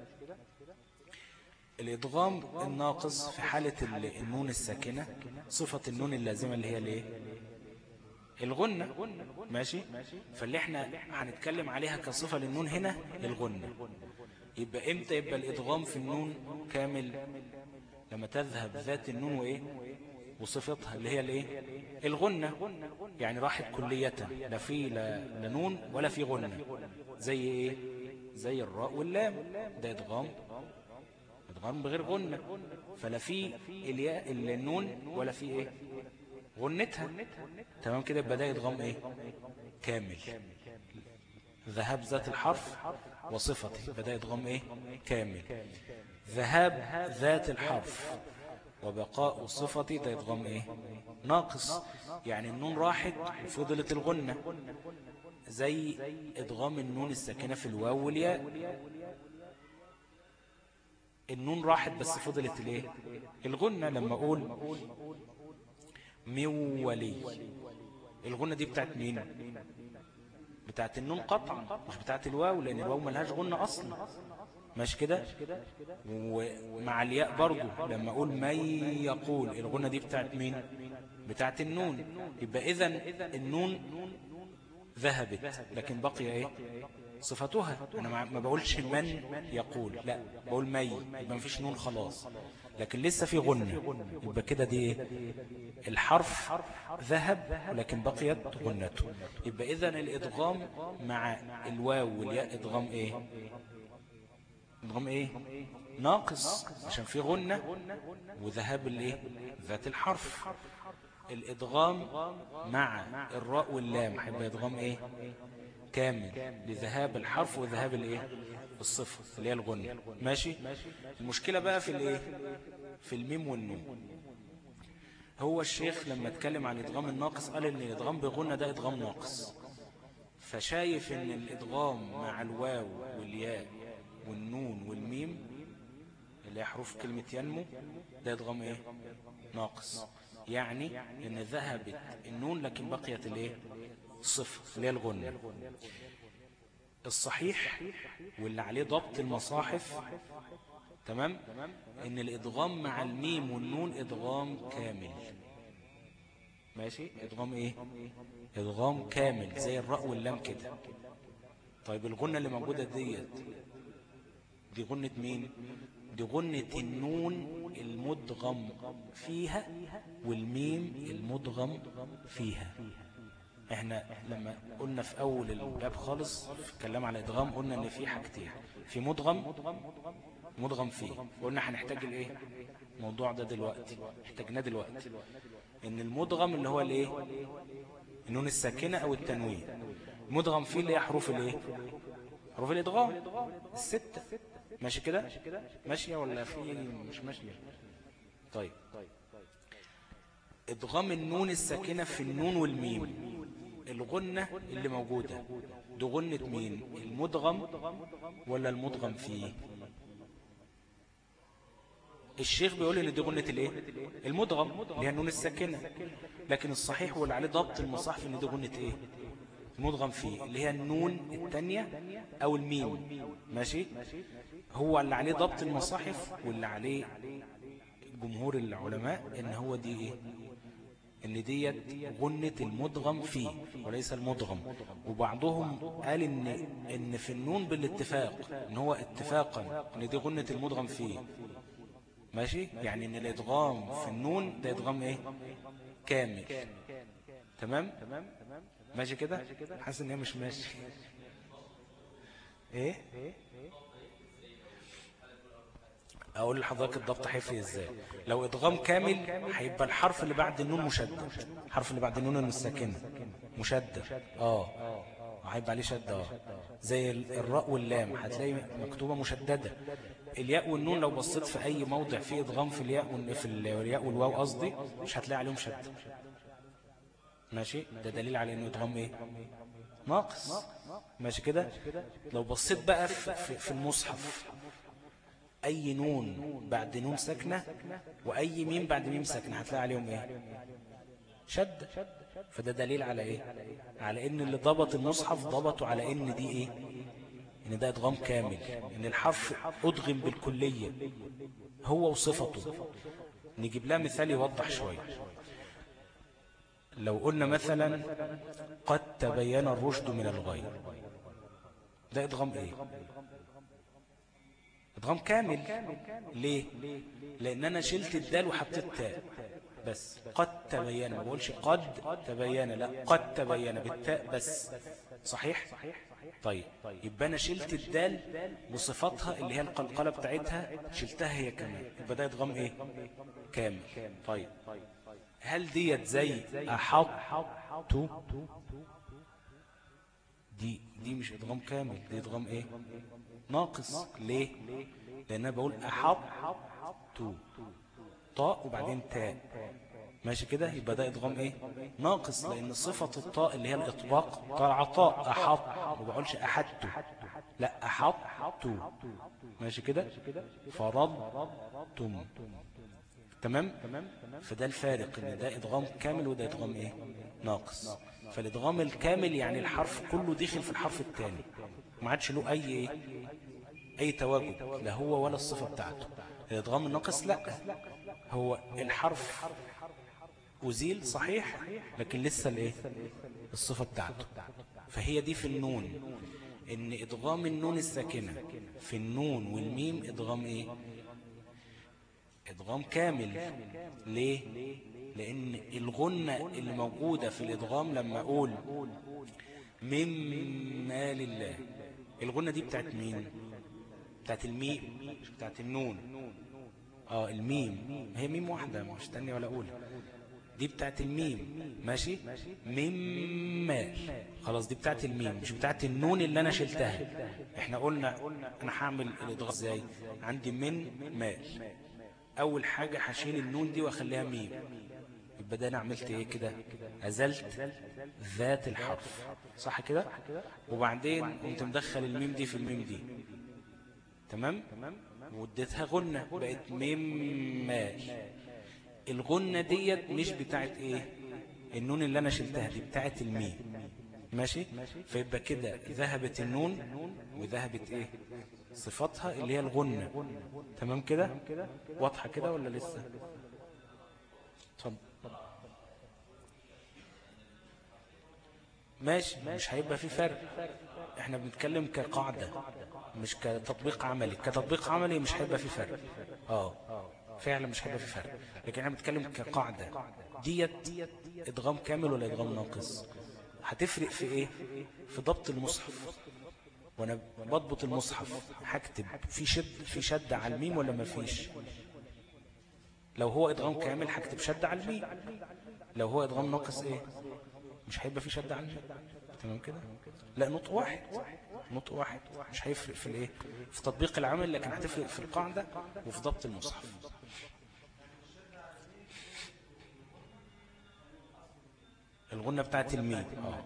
الإدغام الناقص في حالة النون الساكنة صفة النون اللازمة اللي هي الايه الغنة ماشي فاللي احنا هنتكلم عليها كصفة للنون هنا الغنة يبقى امتى يبقى الإدغام في النون كامل لما تذهب ذات النون وإيه وصفتها اللي هي الايه الغنة يعني راحت كلية لا في لا نون ولا في غنة زي ايه زي الراء واللام ده ادغام ادغام بغير غنة فلا في الياء النون ولا في ايه غنتها تمام كده يبقى ده ادغام ايه كامل ذهاب ذات الحرف وصفته يبقى ده ادغام ايه كامل ذهاب ذات الحرف وبقاء صفتي ده ادغام ايه ناقص يعني النون راحت وفضلت الغنة زي ادغام النون الساكنة في الواو والياء النون راحت بس فضلت الايه الغنة لما اقول مولي الغنة دي بتاعت مين بتاعت النون قطعا مش بتاعت الواو لان الواو ملهاش غنة اصلا ماشي كده ومع الياء برضو لما اقول من يقول الغنة دي بتاعت مين بتاعت النون يبقى اذا النون ذهبت لكن بقي ايه صفتها انا ما بقولش من يقول لا بقول مي يبقى مفيش نون خلاص لكن لسه في غنة يبقى كده دي ايه الحرف ذهب لكن بقيت غنته يبقى اذا الادغام مع الواو والياء ادغام ايه ادغام ايه ناقص عشان في غنة وذهاب الايه ذات الحرف الادغام مع الراء واللام هيبقى ادغام ايه كامل لذهاب الحرف وذهاب الايه الصفة اللي هي الغنة ماشي المشكلة بقى في الايه في الميم والنون هو الشيخ لما اتكلم عن الادغام الناقص قال ان الادغام بغنة ده ادغام ناقص فشايف ان الادغام مع الواو والياء والنون والميم اللي هي حروف كلمة ينمو ده ادغام ايه ناقص يعني ان ذهبت النون لكن بقيت الايه الصفر اللي هي الغنة الصحيح واللي عليه ضبط المصاحف تمام ان الادغام مع الميم والنون ادغام كامل ماشي ادغام ايه ادغام كامل زي الراء واللام كده طيب الغنة اللي موجودة ديت دي غنة مين دي غنة النون المدغم فيها والميم المدغم فيها احنا لما قلنا في اول الباب خالص في الكلام على ادغام قلنا ان في حاجتين في مدغم مدغم فيه قلنا هنحتاج الايه الموضوع ده دلوقتي احتاجناه دلوقتي ان المدغم اللي هو الايه النون الساكنة او التنوين مدغم فيه اللي هي حروف الايه حروف الادغام الستة ماشي كده ماشية ولا في مش ماشية طيب ادغام النون الساكنة في النون والميم الغنة اللي موجودة دي غنة مين المدغم ولا المدغم فيه الشيخ بيقول ان دي غنة الايه المدغم اللي هي النون الساكنة لكن الصحيح واللي عليه ضبط المصحف ان دي غنة ايه المدغم فيه اللي هي النون التانية او الميم ماشي هو اللي عليه ضبط المصاحف واللي عليه جمهور العلماء ان هو دي ايه ان ديت غنة المدغم فيه وليس المدغم وبعضهم قال ان ان في النون بالاتفاق ان هو اتفاقا ان دي غنة المدغم فيه ماشي يعني ان الادغام في النون ده ادغام ايه كامل تمام ماشي كده حاسس ان هي مش ماشي ايه اقول لحضرتك الضبط هيفرق ازاي لو ادغام كامل هيبقى الحرف اللي بعد النون مشدد الحرف اللي بعد النون المساكنه مشدد اه هيبقى عليه شد اه زي الراء واللام هتلاقي مكتوبه مشدده الياء والنون لو بصيت في اي موضع فيه ادغام في الياء في الياء والواو قصدي مش هتلاقي عليهم شد ماشي ده دليل على انه ادغام ايه ناقص ماشي كده لو بصيت بقى في, في المصحف أي نون بعد نون ساكنة وأي ميم بعد ميم ساكنة هتلاقي عليهم إيه شد فده دليل على إيه على إن اللي ضبط المصحف ضبطوا على إن دي إيه إن ده إدغام كامل إن الحرف أدغم بالكلية هو وصفته نجيب لها مثال يوضح شوية لو قلنا مثلا قد تبين الرشد من الغي ده إدغام إيه ادغام كامل ليه لان انا شلت الدال وحطيت تاء بس قد تبين ما بقولش قد تبين لا قد تبين بالتاء بس صحيح طيب يبقى انا شلت الدال بصفاتها اللي هي القلقله بتاعتها شلتها هي كمان يبقى ده ادغام ايه كامل طيب هل ديت زي احط دي دي مش ادغام كامل دي ادغام ايه ناقص ليه لان انا بقول احط تو طاء وبعدين تاء ماشي كده يبقى ده ادغام ايه ناقص لان صفة الطاء اللي هي الاطباق طاء عطاء احط ما بقولش احدت لا احط ماشي كده فرضتم تمام فده الفارق ان ده ادغام كامل وده ادغام ايه ناقص فالادغام الكامل يعني الحرف كله دخل في الحرف الثاني ما عادش له اي ايه اي تواجد لا هو ولا الصفة بتاعته الادغام الناقص لا هو الحرف أزيل صحيح لكن لسه الايه الصفة بتاعته فهي دي في النون ان ادغام النون الساكنة في النون والميم ادغام ايه ادغام كامل ليه لان الغنة اللي موجودة في الادغام لما اقول مما لله الغنة دي بتاعت مين بتاعت الميم مش بتاعت النون اه الميم هي ميم واحدة مش تانية ولا أولى دي بتاعت الميم ماشي ميم مال خلاص دي بتاعت الميم مش بتاعت النون اللي انا شلتها احنا قلنا انا هعمل الادغام ازاي عندي من مال اول حاجة هشيل النون دي واخليها ميم يبقى ده انا عملت ايه كده ازلت ذات الحرف صح كده وبعدين قمت مدخل الميم دي في الميم دي تمام واديتها غنة بقت ميم مال الغنة ديت مش بتاعت ايه النون اللي انا شلتها دي بتاعت الميم ماشي فيبقى كده ذهبت النون وذهبت ايه صفاتها اللي هي الغنة تمام كده واضحة كده ولا لسه اتفضل ماشي مش هيبقى في فرق احنا بنتكلم كقاعدة مش كتطبيق عملي كتطبيق عملي مش هيبقى في فرق اه فعلا مش هيبقى في فرق لكن احنا بنتكلم كقاعدة ديت ادغام كامل ولا ادغام ناقص هتفرق في ايه في ضبط المصحف وانا بضبط المصحف هكتب في شد في شد على الميم ولا ما فيش لو هو ادغام كامل هكتب شد على الميم لو هو ادغام ناقص ايه مش هيبقى في شد على الميم تمام كده لا نطق واحد نطق واحد مش هيفرق في الايه في تطبيق العمل لكن هتفرق في القاعدة وفي ضبط المصحف الغنة بتاعت الميم آه.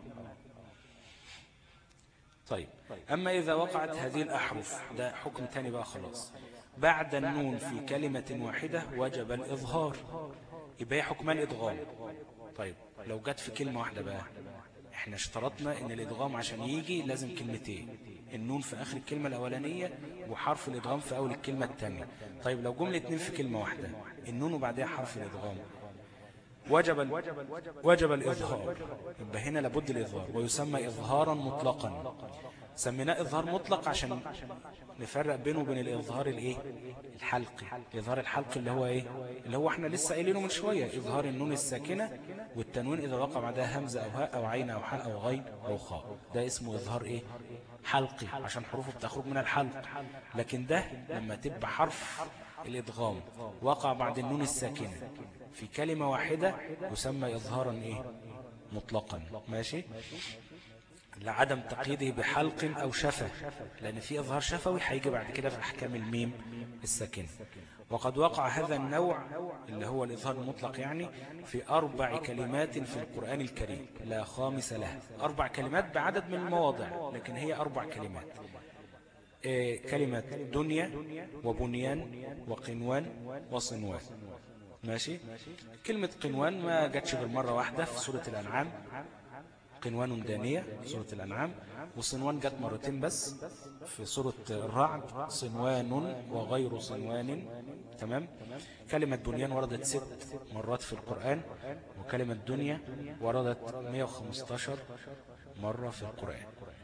طيب أما إذا وقعت هذه الأحرف ده حكم تاني بقى خلاص بعد النون في كلمة واحدة وجب الإظهار يبقى حكمان إدغام طيب لو جت في كلمة واحدة بقى احنا اشترطنا ان الادغام عشان يجي لازم كلمتين النون في اخر الكلمة الاولانية وحرف الادغام في اول الكلمة الثانية طيب لو جملة اتنين في كلمة واحدة النون وبعدها حرف الادغام وجب وجب الإظهار يبقى هنا لابد الإظهار ويسمى إظهارا مطلقا سميناه إظهار مطلق عشان نفرق بينه وبين الإظهار الإيه الحلقي الإظهار الحلقي اللي هو إيه اللي هو إحنا لسه قايلينه من شوية إظهار النون الساكنة والتنوين إذا وقع بعدها همزة أو هاء أو عين أو حاء أو غين أو خاء ده اسمه إظهار إيه حلقي عشان حروفه بتخرج من الحلق لكن ده لما تبقى حرف الإدغام وقع بعد النون الساكنة في كلمة واحدة يسمى إظهارا إيه مطلقا ماشي لعدم تقييده بحلق أو شفة لأن في إظهار شفوي هيجي بعد كده في أحكام الميم الساكنة وقد وقع هذا النوع اللي هو الإظهار المطلق يعني في أربع كلمات في القرآن الكريم لا خامس لها أربع كلمات بعدد من المواضع لكن هي أربع كلمات إيه كلمة دنيا وبنيان وقنوان وصنوان ماشي كلمة قنوان ما جاتش غير مرة واحدة في سورة الأنعام قنوان دانية سورة الأنعام وصنوان جت مرتين بس في سورة الرعد صنوان وغير صنوان تمام كلمة بنيان وردت ست مرات في القرآن وكلمة دنيا وردت 115 مرة في القرآن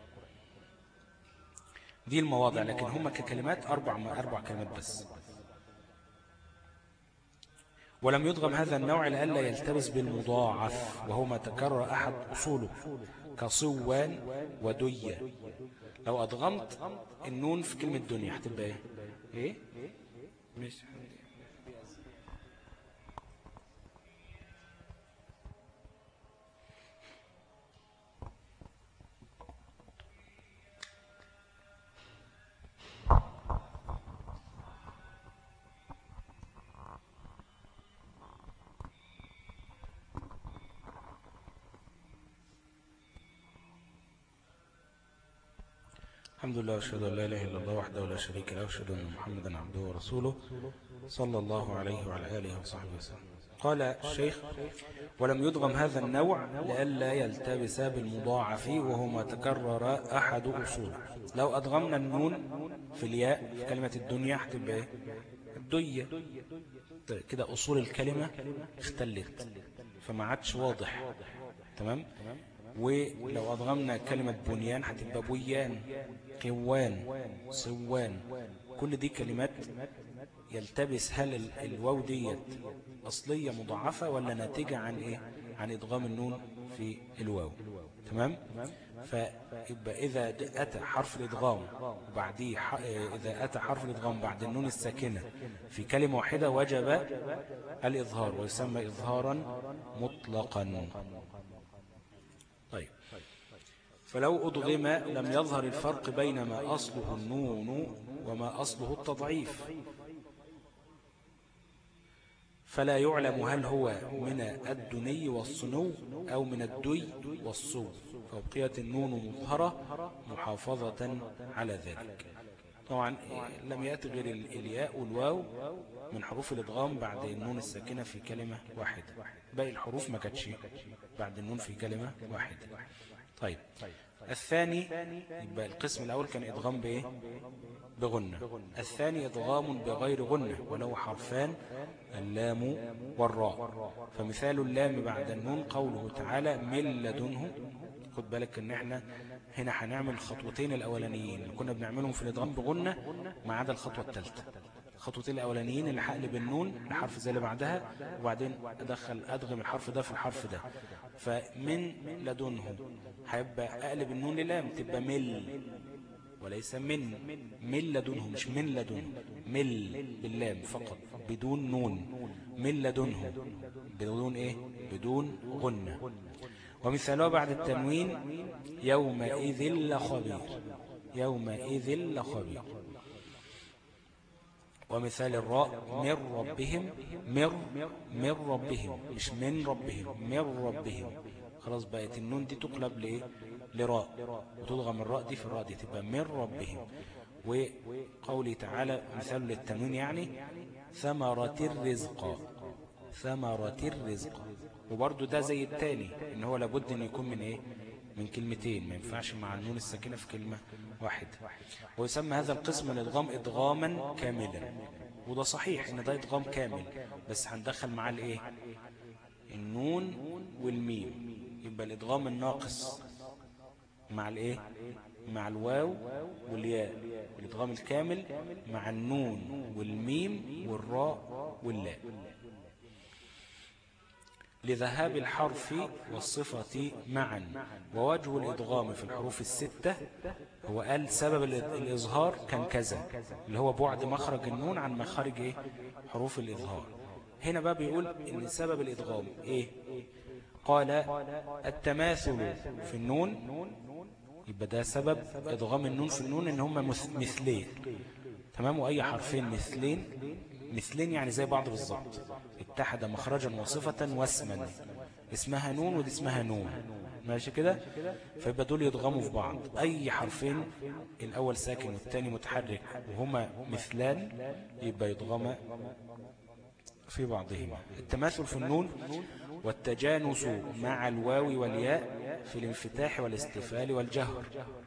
دي المواضع لكن هم ككلمات أربع, أربع كلمات بس ولم يضغم هذا النوع لألا يلتبس بالمضاعف وهو ما تكرر أحد أصوله كصوان ودية لو أضغمت النون في كلمة دنيا هتبقى إيه؟ إيه؟ مش الحمد لله واشهد ان لا اله الا الله وحده لا شريك له واشهد ان محمدا عبده ورسوله صلى الله عليه وعلى اله وصحبه وسلم قال الشيخ ولم يدغم هذا النوع لئلا يلتبس بالمضاعف وهو ما تكرر احد اصوله لو ادغمنا النون في الياء في كلمه الدنيا هتبقى ايه الديه كده اصول الكلمه اختلت فما عادش واضح تمام ولو أضغمنا كلمة بنيان هتبقى بويان قوان صوان كل دي كلمات يلتبس هل الواو ديت أصلية مضاعفة ولا ناتجة عن إيه عن إدغام النون في الواو تمام فيبقى إذا أتى حرف الإدغام وبعديه إذا أتى حرف الإدغام بعد النون الساكنة في كلمة واحدة وجب الإظهار ويسمى إظهارا مطلقا طيب فلو أضغم لم يظهر الفرق بين ما أصله النون وما أصله التضعيف فلا يعلم هل هو من الدني والصنو أو من الدي والصو فبقيت النون مظهرة محافظة على ذلك طبعا لم يأتي غير الياء والواو من حروف الادغام بعد النون الساكنة في كلمة واحدة باقي الحروف ما كانتش بعد النون في كلمة واحدة طيب الثاني يبقى القسم الأول كان إدغام بإيه بغنة الثاني إدغام بغير غنة ولو حرفان اللام والراء فمثال اللام بعد النون قوله تعالى من لدنه خد بالك ان احنا هنا هنعمل الخطوتين الاولانيين اللي كنا بنعملهم في الادغام بغنة ما عدا الخطوة الثالثة الخطوتين الاولانيين اللي هقلب النون الحرف زي اللي بعدها وبعدين ادخل ادغم الحرف ده في الحرف ده فمن لدنه هيبقى اقلب النون للام تبقى مل وليس من من لدنه مش من لدنه مل باللام فقط بدون نون من لدنه بدون ايه بدون غنة ومثاله بعد التنوين يومئذ لخبير يومئذ لخبير ومثال الراء من ربهم من من ربهم مش من ربهم من ربهم خلاص بقت النون دي تقلب لإيه لراء وتضغم الراء دي في الراء دي تبقى من ربهم وقوله تعالى مثال للتنوين يعني ثمرة الرزق ثمرة الرزق وبرضو ده زي التاني ان هو لابد ان يكون من ايه من كلمتين ما ينفعش مع النون الساكنة في كلمة واحدة ويسمى هذا القسم الادغام ادغاما كاملا وده صحيح ان ده ادغام كامل بس هندخل معاه الايه النون والميم يبقى الادغام الناقص مع الايه مع الواو والياء الادغام الكامل مع النون والميم والراء واللاء لذهاب الحرف والصفة معا ووجه الإدغام في الحروف الستة هو قال سبب الإظهار كان كذا اللي هو بعد مخرج النون عن مخرج إيه؟ حروف الإظهار هنا بقى بيقول إن سبب الإدغام إيه قال التماثل في النون يبقى ده سبب إدغام النون في النون إن هم مثلين تمام وأي حرفين مثلين مثلين يعني زي بعض بالظبط اتحد مخرجا وصفة واسما اسمها نون ودي اسمها نون ماشي كده فيبقى دول يضغموا في بعض اي حرفين الاول ساكن والثاني متحرك وهما مثلان يبقى يضغم في بعضهما التماثل في النون والتجانس مع الواو والياء في الانفتاح والاستفال والجهر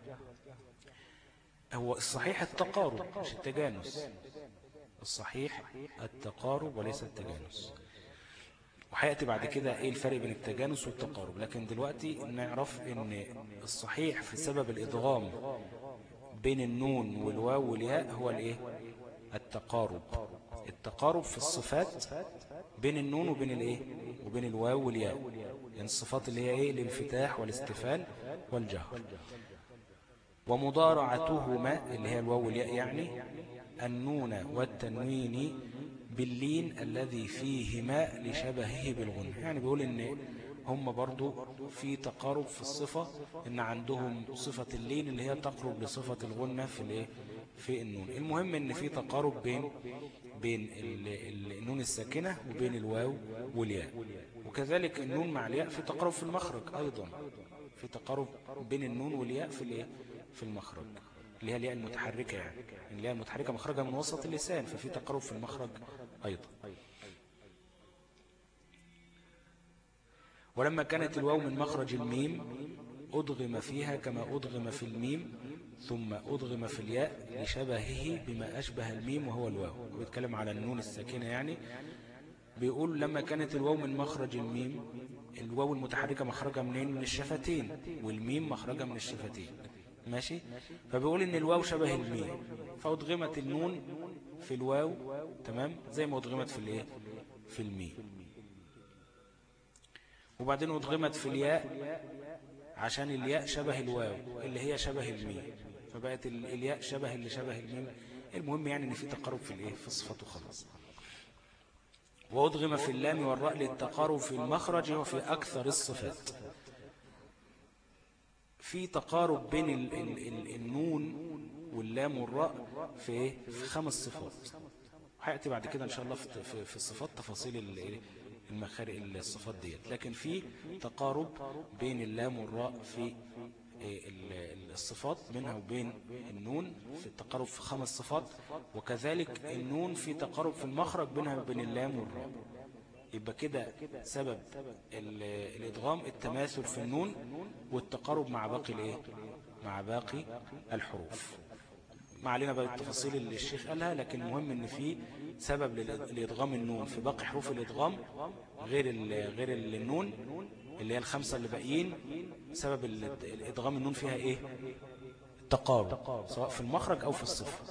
هو الصحيح التقارب مش التجانس الصحيح التقارب وليس التجانس وحياتي بعد كده ايه الفرق بين التجانس والتقارب لكن دلوقتي نعرف ان الصحيح في سبب الادغام بين النون والواو والياء هو الايه التقارب التقارب في الصفات بين النون وبين الايه وبين الواو والياء يعني الصفات اللي هي ايه الانفتاح والاستفال والجهر ومضارعتهما اللي هي الواو والياء يعني النون والتنوين باللين الذي فيهما لشبهه بالغنى يعني بيقول ان هم برضو في تقارب في الصفة ان عندهم صفة اللين اللي هي تقرب لصفة الغنى في الايه في النون المهم ان في تقارب بين بين النون الساكنة وبين الواو والياء وكذلك النون مع الياء في تقارب في المخرج ايضا في تقارب بين النون والياء في الايه في المخرج اللي هي الياء المتحركة يعني الياء المتحركة مخرجها من وسط اللسان ففي تقارب في المخرج أيضا ولما كانت الواو من مخرج الميم أضغم فيها كما أضغم في الميم ثم أضغم في الياء لشبهه بما أشبه الميم وهو الواو بيتكلم على النون الساكنة يعني بيقول لما كانت الواو من مخرج الميم الواو المتحركة مخرجها منين من الشفتين والميم مخرجها من الشفتين ماشي فبيقول ان الواو شبه الميم فأضغمت النون في الواو تمام زي ما ادغمت في الايه في الميم وبعدين ادغمت في الياء عشان الياء شبه الواو اللي هي شبه الميم فبقت الياء شبه اللي شبه الميم المهم يعني ان في تقارب في الايه في الصفات وخلاص وأدغم في اللام والراء للتقارب في المخرج وفي أكثر الصفات في تقارب بين ال ال ال النون واللام والراء في في خمس صفات هيأتي بعد كده إن شاء الله في, في الصفات تفاصيل المخارج الصفات ديت لكن في تقارب بين اللام والراء في الصفات بينها وبين النون في التقارب في خمس صفات وكذلك النون في تقارب في المخرج بينها وبين اللام والراء يبقى كده سبب الإدغام التماثل في النون والتقارب مع باقي الايه مع باقي الحروف ما علينا بقى التفاصيل اللي الشيخ قالها لكن المهم ان في سبب لإدغام النون في باقي حروف الإدغام غير غير النون اللي هي الخمسة اللي باقيين سبب الإدغام النون فيها إيه التقارب سواء في المخرج أو في الصفة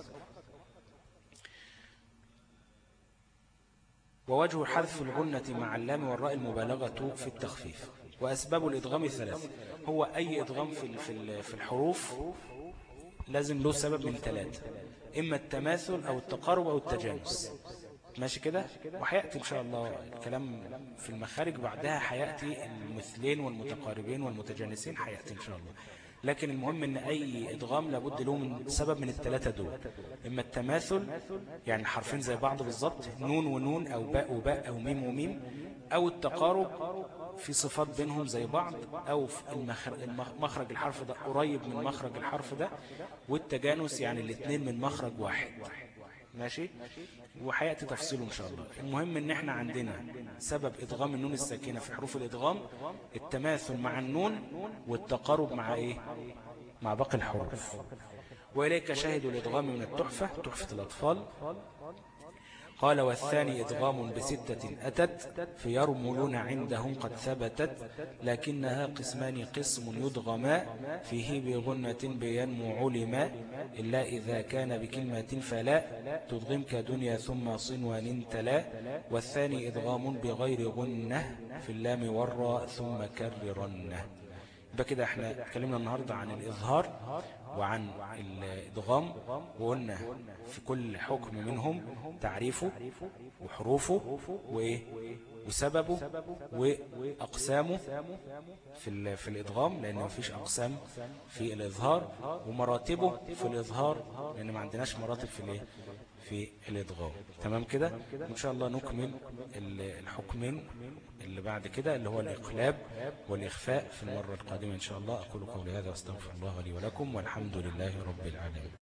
ووجه حذف الغنة مع اللام والراء المبالغة في التخفيف وأسباب الإدغام ثلاث هو أي إدغام في في الحروف لازم له سبب من ثلاثة إما التماثل أو التقارب أو التجانس ماشي كده وحيأتي إن شاء الله الكلام في المخارج بعدها حيأتي المثلين والمتقاربين والمتجانسين حيأتي إن شاء الله لكن المهم ان اي ادغام لابد له من سبب من الثلاثة دول اما التماثل يعني حرفين زي بعض بالظبط نون ونون او باء وباء او ميم وميم او التقارب في صفات بينهم زي بعض او مخرج الحرف ده قريب من مخرج الحرف ده والتجانس يعني الاثنين من مخرج واحد ماشي وحياتي تفصيله إن شاء الله المهم إن إحنا عندنا سبب إدغام النون الساكنة في حروف الإدغام التماثل مع النون والتقارب مع إيه مع باقي الحروف وإليك شاهد الإدغام من التحفة تحفة الأطفال قال والثاني إدغام بستة أتت في يرملون عندهم قد ثبتت لكنها قسمان قسم يدغما فيه بغنة بينمو علما إلا إذا كان بكلمة فلا تدغم كدنيا ثم صنوان تلا والثاني إدغام بغير غنة في اللام والراء ثم كررنه يبقى كده احنا اتكلمنا النهاردة عن الإظهار وعن الإدغام وقلنا في كل حكم منهم تعريفه وحروفه وإيه وسببه وأقسامه في في الإدغام لأن ما فيش أقسام في الإظهار ومراتبه في الإظهار لأن ما عندناش مراتب في الإيه في الإدغام تمام كده إن شاء الله نكمل الحكمين اللي بعد كده اللي هو الإقلاب والإخفاء في المرة القادمة إن شاء الله أقول قولي هذا واستغفر الله لي ولكم والحمد لله رب العالمين